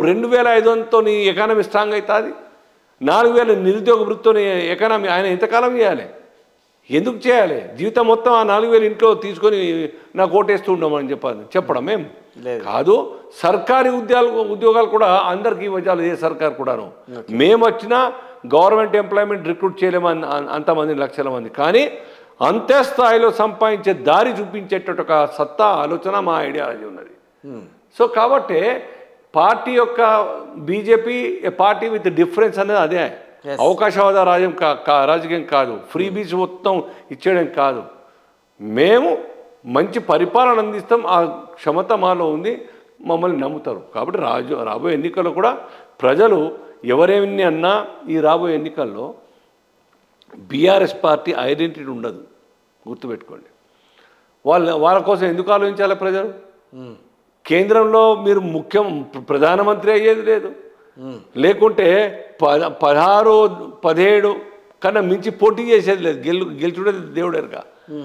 రెండు వేల ఐదు వందలతో నీ ఎకానమీ స్ట్రాంగ్ అవుతుంది నాలుగు వేల నిరుద్యోగ వృత్తితో ఎకానమీ ఆయన ఎంతకాలం చేయాలి ఎందుకు చేయాలి జీవితం మొత్తం ఆ నాలుగు వేలు ఇంట్లో తీసుకొని నాకు ఓటేస్తూ ఉండమని చెప్పాలి చెప్పడం మేము లేదు. కాదు సర్కారీ ఉద్యోగాలు ఉద్యోగాలు కూడా అందరికీ ఇవ్వాలి ఏ సర్కార్ కూడాను మేము వచ్చినా గవర్నమెంట్ ఎంప్లాయ్మెంట్ రిక్రూట్ చేయలేము అన్- అన్- అంతమంది లక్షల మంది కానీ అంతే స్థాయిలో సంపాదించే దారి చూపించేటట్టు ఒక సత్తా ఆలోచన మా ఐడియాలజీ ఉన్నది సో కాబట్టి పార్టీ యొక్క బీజేపీ పార్టీ విత్ డిఫరెన్స్ అనేది అదే Yes. అవకాశవాద రాజ్యం కా కా- రాజకీయం కాదు ఫ్రీ బీచ్ మొత్తం ఇచ్చేయడం కాదు మేము మంచి పరిపాలన అందిస్తాం ఆ క్షమత మాలో ఉంది మమ్మల్ని నమ్ముతారు కాబట్టి రాజు రాబోయే ఎన్నికల్లో కూడా ప్రజలు ఎవరేమి అన్నా ఈ రాబోయే ఎన్నికల్లో బీఆర్ఎస్ పార్టీ ఐడెంటిటీ ఉండదు గుర్తుపెట్టుకోండి వాళ్ళ వాళ్ళ కోసం ఎందుకు ఆలోచించాలి ప్రజలు కేంద్రంలో మీరు ముఖ్యం ప్రధానమంత్రి అయ్యేది లేదు లేకుంటే పద పదహారు పదిహేడు కన్నా మించి పోటీ చేసేది లేదు గెలు గెలుచుడేది దేవుడేరుగా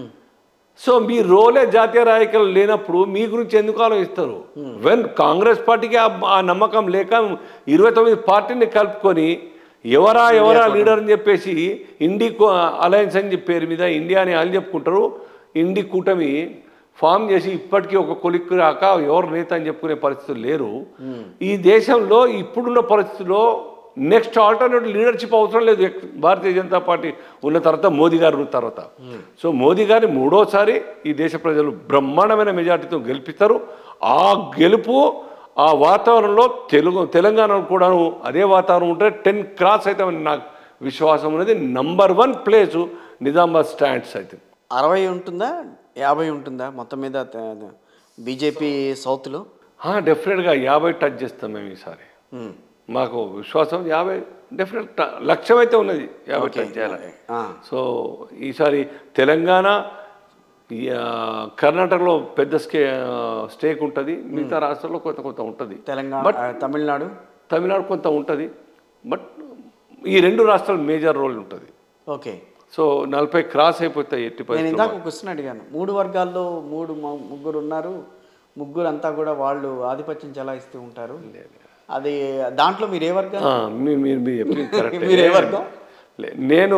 సో మీ రోలే జాతీయ రాజకీయాలు లేనప్పుడు మీ గురించి ఎందుకు ఆలోచిస్తారు వెన్ కాంగ్రెస్ పార్టీకి ఆ- ఆ నమ్మకం లేక ఇరవై తొమ్మిది పార్టీని కలుపుకొని ఎవరా ఎవరా లీడర్ అని చెప్పేసి ఇండి అలయన్స్ అని చెప్పి పేరు మీద ఇండియా అని వాళ్ళు చెప్పుకుంటారు ఇండి కూటమి ఫామ్ చేసి ఇప్పటికీ ఒక కొలిక్కు రాక ఎవరు నేత అని చెప్పుకునే పరిస్థితులు లేరు ఈ దేశంలో ఇప్పుడున్న పరిస్థితుల్లో నెక్స్ట్ ఆల్టర్నేట్ లీడర్షిప్ అవసరం లేదు ఎక్- భారతీయ జనతా పార్టీ ఉన్న తర్వాత మోదీ గారు ఉన్న తర్వాత సో మోదీ గారిని మూడోసారి ఈ దేశ ప్రజలు బ్రహ్మాండమైన మెజార్టీతో గెలిపిస్తారు ఆ గెలుపు ఆ వాతావరణంలో తెలుగు తెలంగాణలో కూడాను అదే వాతావరణం ఉంటే టెన్ క్రాస్ అవుతామని నాకు విశ్వాసం ఉన్నది number one place Nizamabad stands అయితే అరవై ఉంటుందా యాభై ఉంటుందా మొత్తం మీద త- బీజేపీ సౌత్లో డెఫినెట్గా యాభై టచ్ చేస్తాం మేము ఈసారి మ్మ్. మాకు విశ్వాసం యాభై డెఫినెట్ ట- లక్ష్యం అయితే ఉన్నది యాభై టచ్ చేయాలి ఆ. సో ఈసారి తెలంగాణ ఈ, ఆ, కర్ణాటకలో పెద్ద స్కే స్టేక్ ఉంటుంది మిగతా రాష్ట్రాల్లో కొంత కొంత ఉంటుంది తెలంగాణ బట్ ఆ, తమిళనాడు తమిళనాడు కొంత ఉంటుంది బట్ ఈ రెండు రాష్ట్రాలు మేజర్ రోల్ ఉంటుంది ఓకే సో నలభై క్రాస్ అయిపోతాయి ఎట్టి నేను పరిస్థితుల్లో ఇందాక ఒక క్వశ్చన్ అడిగాను మూడు వర్గాల్లో మూడు మ- ముగ్గురు ఉన్నారు ముగ్గురు అంతా కూడా వాళ్ళు ఆధిపత్యం చెలాయిస్తూ ఉంటారు అది దాంట్లో మీరు ఏ వర్గం ఆ, మీ- మీరు మీరు చెప్పింది కరెక్టే. మీరు ఏ వర్గం? లే- నేను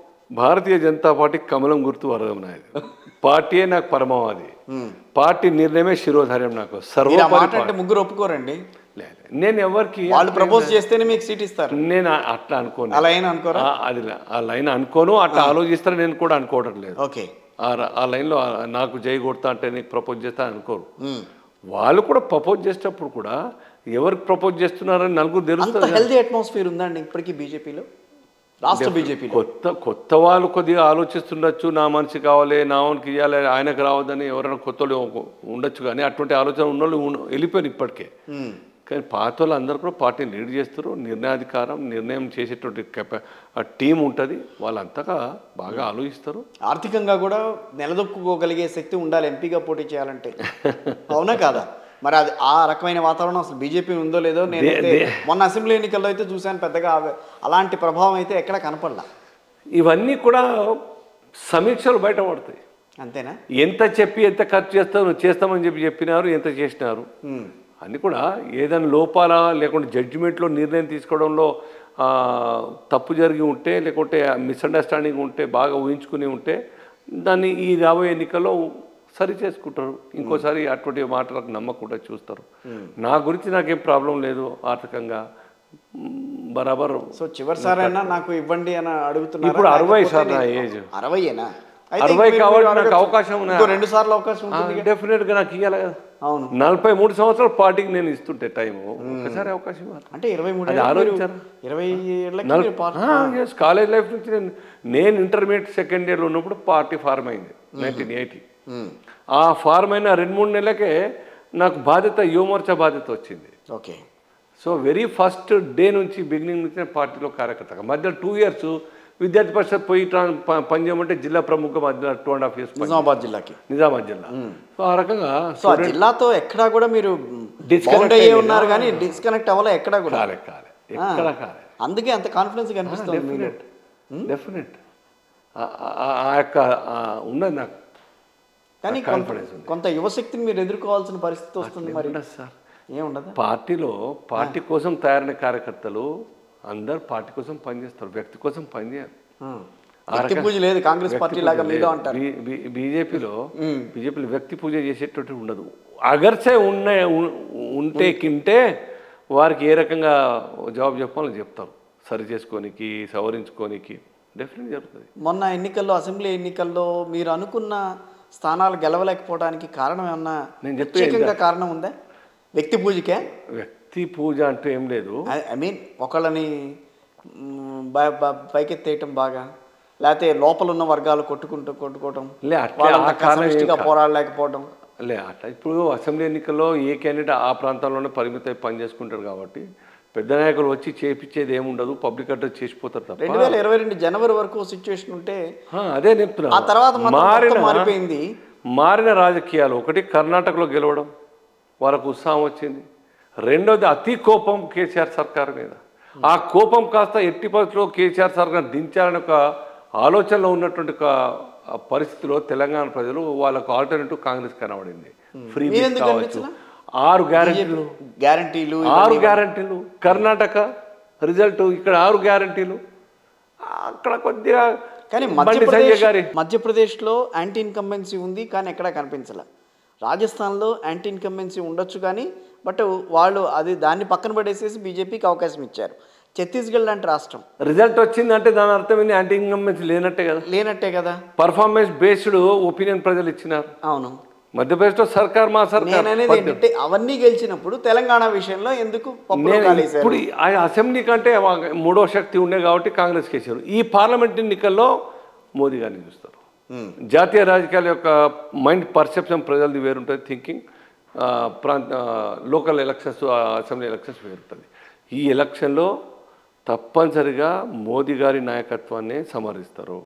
భారతీయ జనతా పార్టీ కమలం గుర్తు వర్గం నాది పార్టీయే నాకు పరమావధి మ్మ్. పార్టీ నిర్ణయమే శిరోధార్యం నాకు మీరు ఆ సర్వోపరి మాట అంటే ముగ్గురు ఒప్పుకోరండి లే- లే. నేను ఎవరికి వాళ్ళు ప్రపోజ్ చేస్తేనే మీకు సీట్ ఇస్తారు నేను ఆ- అట్లా అనుకోను అలా అయినా అనుకోరా ఆ- అది లే- ఆ లైన్ అనుకోను అట్లా ఆలోచిస్తాను నేను కూడా అనుకోవడం లేదు ఓకే ఆ ర- ఆ లైన్లో ఆ- నాకు జై కొడతా అంటే నీకు ప్రపోజ్ చేస్తా అనుకోరు మ్మ్. వాళ్ళు కూడా ప్రపోజ్ చేసేటప్పుడు కూడా ఎవరికి ప్రపోజ్ చేస్తున్నారని నలుగురు అంత తెలుస్తుంది హెల్దీ అట్మాస్ఫియర్ ఉందండి ఇప్పటికీ బీజేపీలో రాష్ట్ర బీజేపీలో కొత్త కొత్త వాళ్ళు కొద్దిగా ఆలోచిస్తుండొచ్చు నా మనిషి కావాలి నా వానికి ఇవ్వాలి ఆయనకు రావద్దని ఎవరైనా కొత్త వాళ్ళు ఉండొచ్చు కానీ అటువంటి ఆలోచన ఉన్నోళ్ళు ఉన్న- వెళ్ళిపోయారు ఇప్పటికే మ్మ్. కానీ పాత వాళ్ళు అందరూ కూడా పార్టీని లీడ్ చేస్తారు నిర్ణయాధికారం నిర్ణయం చేసేటువంటి కెపా ఆ టీం ఉంటుంది వాళ్ళంతగా బాగా ఆలోచిస్తారు ఆర్థికంగా కూడా నిలదొక్కుకోగలిగే శక్తి ఉండాలి ఎంపీగా పోటీ చేయాలంటే అవునా కాదా మరి అది ఆ రకమైన వాతావరణం అసలు బీజేపీ ఉందో లేదో నేనైతే మొన్న అసెంబ్లీ ఎన్నికల్లో అయితే చూశాను పెద్దగా అవ- అలాంటి ప్రభావం అయితే ఎక్కడ కనపడలా ఇవన్నీ కూడా సమీక్షలు బయటపడతాయి అంతేనా ఎంత చెప్పి ఎంత ఖర్చు చేస్తావు చేస్తామని చెప్పి చెప్పినారు ఎంత చేసినారు మ్మ్. అన్నీ కూడా ఏదైనా లోపాల లేకుంటే జడ్జిమెంట్లో నిర్ణయం తీసుకోవడంలో ఆ, తప్పు జరిగి ఉంటే లేకుంటే మిస్అండర్స్టాండింగ్ ఉంటే బాగా ఊహించుకుని ఉంటే దాన్ని ఈ రాబోయే ఎన్నికల్లో సరి చేసుకుంటారు ఇంకోసారి అటువంటి మాటలకు నమ్మకుండా చూస్తారు నా గురించి నాకేం ప్రాబ్లం లేదు ఆర్థికంగా మ్, బరాబర్ సో చివరిసారైనా నాకు ఇవ్వండి అని అడుగుతున్నారు ఇప్పుడు అరవై సార్ నా ఏజ్ అరవైయేనా అరవై కాబట్టి నాకు అవకాశం ఉన్నది. రెండు సార్లు అవకాశం ఉంటుంది డెఫినెట్గా నాకు ఇవ్వాలి కదా అవును నలభై మూడు సంవత్సరాల పార్టీకి నేను ఇస్తుంటే టైము ఒకసారి అవకాశం ఇవ్వాలి అంటే ఇరవై మూడు అది ఆలోచించారా? ఇరవై ఏళ్ళకి మీరు పార్టీ ఎస్ కాలేజ్ లైఫ్ నుంచి నేను నేను ఇంటర్మీడియట్ సెకండ్ ఇయర్లో ఉన్నప్పుడు పార్టీ ఫార్మ్ అయింది నైన్టీన్ ఎయిటీ మ్మ్. ఆ ఫార్మ్ అయిన రెండు మూడు నెలలకే నాకు బాధ్యత యువమోర్చా బాధ్యత వచ్చింది okay so very first day నుంచి బిగినింగ్ నుంచి నేను పార్టీలో కార్యకర్తగా మధ్యలో టూ ఇయర్స్ విద్యార్థి పరిషత్ పోయి ట్రాన్ ప- పనిచేయమంటే జిల్లా ప్రముఖ మధ్య two and half years Nizamabad జిల్లాకి నిజామాబాద్ జిల్లా సో ఆ రకంగా సో ఆ జిల్లాతో ఎక్కడా కూడా మీరు Disconnect బౌండ్ అయ్యే అయ్యేదా? ఉన్నారు కానీ డిస్కనెక్ట్ అవ్వలే ఎక్కడా కూడా కాలే కాలే ఎక్కడ కాలే అందుకే అంత కాన్ఫిడెన్స్ కనిపిస్తుంది మీలో డెఫినెట్ డెఫినెట్ ఆ యొక్క ఆ ఉన్నది నాకు కానీ confidence కొంత కొంత యువశక్తిని మీరు ఎదుర్కోవాల్సిన పరిస్థితి వస్తుంది మరి ఉండదు సార్ ఏముండదా పార్టీలో పార్టీ కోసం తయారైన కార్యకర్తలు అందరు పార్టీ కోసం పనిచేస్తారు వ్యక్తి కోసం పనిచేయరు వ్యక్తి పూజ లేదు కాంగ్రెస్ పార్టీ లాగా మీలో అంటారు బీజేపీలో బీజేపీలో వ్యక్తి పూజ చేసేటట్టు ఉండదు అగర్చే ఉన్న ఉన్- ఉంటే కింటే వారికి ఏ రకంగా జవాబు చెప్పాలో చెప్తారు సరి చేసుకోనికి సవరించుకోనికి డెఫినెట్ జరుగుతుంది మొన్న ఎన్నికల్లో అసెంబ్లీ ఎన్నికల్లో మీరు అనుకున్న స్థానాలు గెలవలేకపోవడానికి కారణం ఏమన్నా నేను చెప్పే ప్రత్యేకంగా కారణం ఉందా వ్యక్తి పూజకే వ్యక్తి పూజ అంటూ ఏం లేదు ఐ మీన్ ఒకళ్ళని మ్, బ- బ- పైకెత్తేయటం బాగా లేకపోతే లోపల ఉన్న వర్గాలు కొట్టుకుంటూ కొట్టుకోవటం లే అట్లా వాళ్ళంతా ఆ కారణం ఏం సమిష్టిగా కాదు. పోరాడలేకపోవడం లే అట్లా ఇప్పుడు అసెంబ్లీ ఎన్నికల్లో ఏ క్యాండిడేట్ ఆ ప్రాంతాల్లోనే పరిమితం అయి పనిచేసుకుంటారు కాబట్టి పెద్ద నాయకులు వచ్చి చేపించేది ఏముండదు పబ్లిక్ అడ్రస్ చేసిపోతారు తప్ప రెండు వేల ఇరవై రెండు జనవరి వరకు సిచ్యువేషన్ ఉంటే ఆ, అదే చెప్తున్నా ఆ తర్వాత మాత్రం మారిన మొత్తం మారిపోయింది మారిన రాజకీయాలు ఒకటి కర్ణాటకలో గెలవడం వాళ్ళకు ఉత్సాహం వచ్చింది రెండోది అతి కోపం కేసీఆర్ సర్కార్ మీద ఆ కోపం కాస్త ఎట్టి పరిస్థితుల్లో కేసీఆర్ సర్కార్ దించాలని ఒక ఆలోచనలో ఉన్నటువంటి ఒక ఆ పరిస్థితిలో తెలంగాణ ప్రజలు వాళ్ళకు ఆల్టర్నేటివ్ కాంగ్రెస్ కనబడింది ఫ్రీ బీచ్ మీరెందుకు కావచ్చు ఆరు గ్యారెంటీలు గ్యారంటీలు ఆరు గ్యారంటీలు కర్ణాటక రిజల్ట్ ఇక్కడ ఆరు గ్యారంటీలు అక్కడ కొద్దిగా కానీ బండి సంజయ్ మధ్యప్రదేశ్ గారి మధ్యప్రదేశ్లో యాంటీ ఇన్కంబెన్సీ ఉంది కానీ ఎక్కడా కనిపించలే రాజస్థాన్లో యాంటీ ఇన్కంబెన్సీ ఉండొచ్చు కానీ బట్ వాళ్ళు అది దాన్ని పక్కన పడేసేసి బీజేపీకి అవకాశం ఇచ్చారు ఛత్తీస్గఢ్ లాంటి రాష్ట్రం రిజల్ట్ వచ్చిందంటే దాని అర్థం ఏంది యాంటీ ఇన్కంబెన్సీ లేనట్టే కదా లేనట్టే కదా పర్ఫార్మెన్స్ బేస్డ్ ఒపీనియన్ ప్రజలు ఇచ్చినారు అవును మధ్యప్రదేశ్లో సర్కార్ మా సర్కార్ నేను అనేది ఏంటంటే అవన్నీ గెలిచినప్పుడు తెలంగాణ విషయంలో ఎందుకు పప్పులో నేను కాలేశారు ఇప్పుడు ఆ అసెంబ్లీ కంటే వా- మూడో శక్తి ఉండే కాబట్టి కాంగ్రెస్ కేసారు ఈ పార్లమెంట్ ఎన్నికల్లో మోదీ గారిని చూస్తారు Hmm. జాతీయ రాజకీయాల యొక్క మైండ్ పర్సెప్షన్ ప్రజలది వేరుంటుంది థింకింగ్ ప్రాంత లోకల్ ఎలక్షన్స్ అసెంబ్లీ ఎలక్షన్స్ వేరుంటుంది ఈ ఎలక్షన్లో తప్పనిసరిగా మోదీ గారి నాయకత్వాన్ని సమరిస్తారు